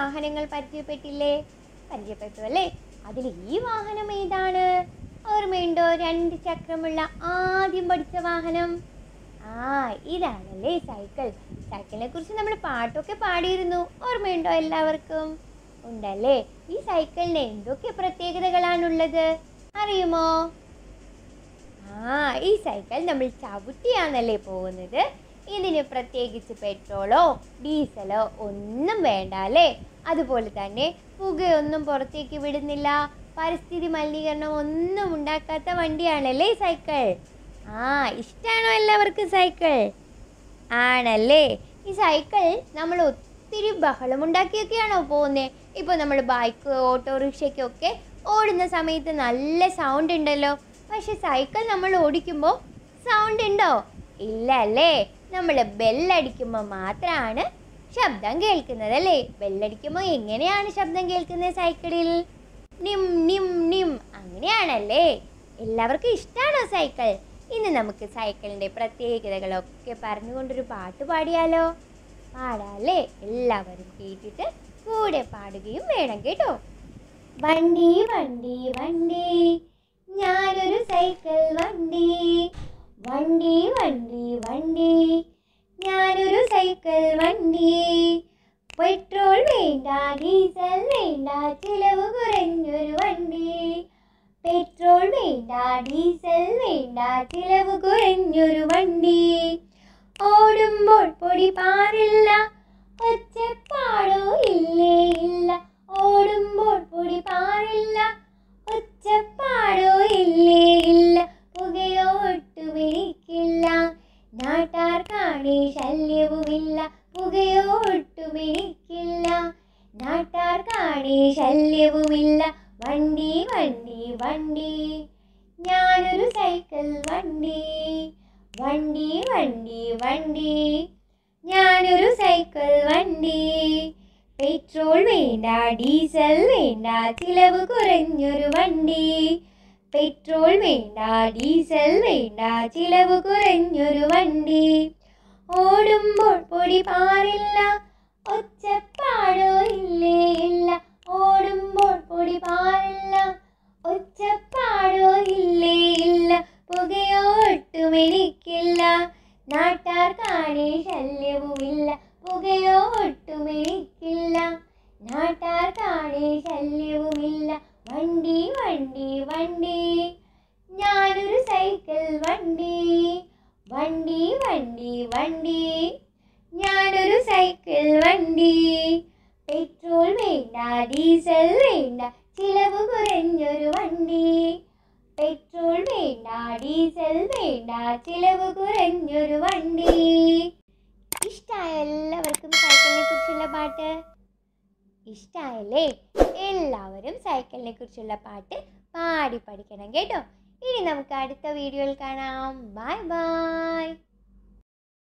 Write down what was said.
വാഹനങ്ങൾ പരിചയപ്പെട്ടില്ലേ പരിചയപ്പെട്ടു അല്ലേ അതിൽ ഈ വാഹനം ഏതാണ് ഓർമ്മയുണ്ടോ രണ്ട് ചക്രമുള്ള ആദ്യം പഠിച്ച വാഹനം ആ ഇതാണല്ലേ സൈക്കിൾ സൈക്കിളിനെ കുറിച്ച് നമ്മൾ പാട്ടൊക്കെ പാടിയിരുന്നു ഓർമ്മയുണ്ടോ എല്ലാവർക്കും ഉണ്ടല്ലേ ഈ സൈക്കിളിന് എന്തൊക്കെ പ്രത്യേകതകളാണുള്ളത് അറിയുമോ ആ ഈ സൈക്കിൾ നമ്മൾ ചവിട്ടിയാണല്ലേ പോകുന്നത് ഇതിന് പ്രത്യേകിച്ച് പെട്രോളോ ഡീസലോ ഒന്നും വേണ്ട അല്ലേ അതുപോലെ തന്നെ പുകയൊന്നും പുറത്തേക്ക് വിടുന്നില്ല പരിസ്ഥിതി മലിനീകരണം ഒന്നും ഉണ്ടാക്കാത്ത വണ്ടിയാണല്ലേ ഈ സൈക്കിൾ ആ ഇഷ്ടമാണോ എല്ലാവർക്കും സൈക്കിൾ ആണല്ലേ ഈ സൈക്കിൾ നമ്മൾ ഒത്തിരി ബഹളമുണ്ടാക്കിയൊക്കെയാണോ പോകുന്നത് ഇപ്പോൾ നമ്മൾ ബൈക്ക് ഓട്ടോറിക്ഷയ്ക്കൊക്കെ ഓടുന്ന സമയത്ത് നല്ല സൗണ്ട് ഉണ്ടല്ലോ പക്ഷെ സൈക്കിൾ നമ്മൾ ഓടിക്കുമ്പോൾ സൗണ്ട് ഉണ്ടോ ഇല്ല അല്ലേ നമ്മൾ ബെല്ലടിക്കുമ്പോൾ മാത്രമാണ് ശബ്ദം കേൾക്കുന്നത് അല്ലേ ബെല്ലടിക്കുമ്പോൾ എങ്ങനെയാണ് ശബ്ദം കേൾക്കുന്നത് സൈക്കിളിൽ നിം നിം നിം അങ്ങനെയാണല്ലേ എല്ലാവർക്കും ഇഷ്ടമാണോ സൈക്കിൾ ഇന്ന് നമുക്ക് സൈക്കിളിൻ്റെ പ്രത്യേകതകളൊക്കെ പറഞ്ഞുകൊണ്ടൊരു പാട്ട് പാടിയാലോ പാടാല്ലേ എല്ലാവരും കേട്ടിട്ട് കൂടെ പാടുകയും വേണം കേട്ടോ വണ്ടി വണ്ടി വണ്ടി ഞാനൊരു സൈക്കിൾ വണ്ടി വണ്ടി വണ്ടി വണ്ടി ഞാനൊരു സൈക്കിൾ വണ്ടി പെട്രോൾ വേണ്ട ഡീസൽ വേണ്ട ചിലവ് കുറഞ്ഞൊരു വണ്ടി പെട്രോൾ വേണ്ട ഡീസൽ വേണ്ട ചിലവ് കുറഞ്ഞൊരു വണ്ടി ഓടുമ്പോൾ പൊടി പാറില്ല ഒച്ചപ്പാടോ ഇല്ലേ ഇല്ല ഓടുമ്പോൾ പൊടി പാറില്ല ഒച്ചപ്പാടോ ഇല്ലേ ഇല്ല പുകയോ ഒട്ടുമെനിക്കില്ല നാട്ടാർക്കാണേ ശല്യവുമില്ല പുകയോ ഒട്ടുമെനിക്കില്ല നാട്ടാർക്കാണേ ശല്യവുമില്ല വണ്ടി വണ്ടി വണ്ടി ഞാനൊരു സൈക്കിൾ വണ്ടി വണ്ടി വണ്ടി വണ്ടി ഞാനൊരു സൈക്കിൾ വണ്ടി പെട്രോൾ വേണ്ട ഡീസൽ വേണ്ട ചിലവ് കുറഞ്ഞൊരു വണ്ടി പെട്രോൾ വേണ്ട ഡീസൽ വേണ്ട ചിലവ് കുറഞ്ഞൊരു വണ്ടി ഓടുമ്പോൾ പൊടി പാറില്ല ഒച്ചപ്പാടോ ഇല്ലേ ഇല്ല ഓടുമ്പോൾ പൊടി പാറില്ല ഒച്ചപ്പാടോ ഇല്ലേ ഇല്ല പുകയോ ഒട്ടുമെനിക്കില്ല നാട്ടാർക്കാണേ ശല്യവുമില്ല പുകയോ ഒട്ടുമെനിക്കില്ല നാട്ടാർക്കാണേ ശല്യവുമില്ല വണ്ടി വണ്ടി വണ്ടി ഞാനൊരു സൈക്കിൾ വണ്ടി വണ്ടി വണ്ടി വണ്ടി ഞാനൊരു സൈക്കിൾ വണ്ടി പെട്രോൾ വേണ്ട ഡീസൽ വേണ്ട ചിലവ് കുറഞ്ഞൊരു വണ്ടി പെട്രോൾ വേണ്ട ഡീസൽ വേണ്ട ചിലവ് കുറഞ്ഞൊരു വണ്ടി ഇഷ്ടമായ എല്ലാവർക്കും സൈക്കിളിനെ കുറിച്ചുള്ള പാട്ട് ഇഷ്ടമായല്ലേ എല്ലാവരും സൈക്കിളിനെ കുറിച്ചുള്ള പാട്ട് പാടി പഠിക്കണം കേട്ടോ ഇനി നമുക്ക് അടുത്ത വീഡിയോയിൽ കാണാം ബൈ ബൈ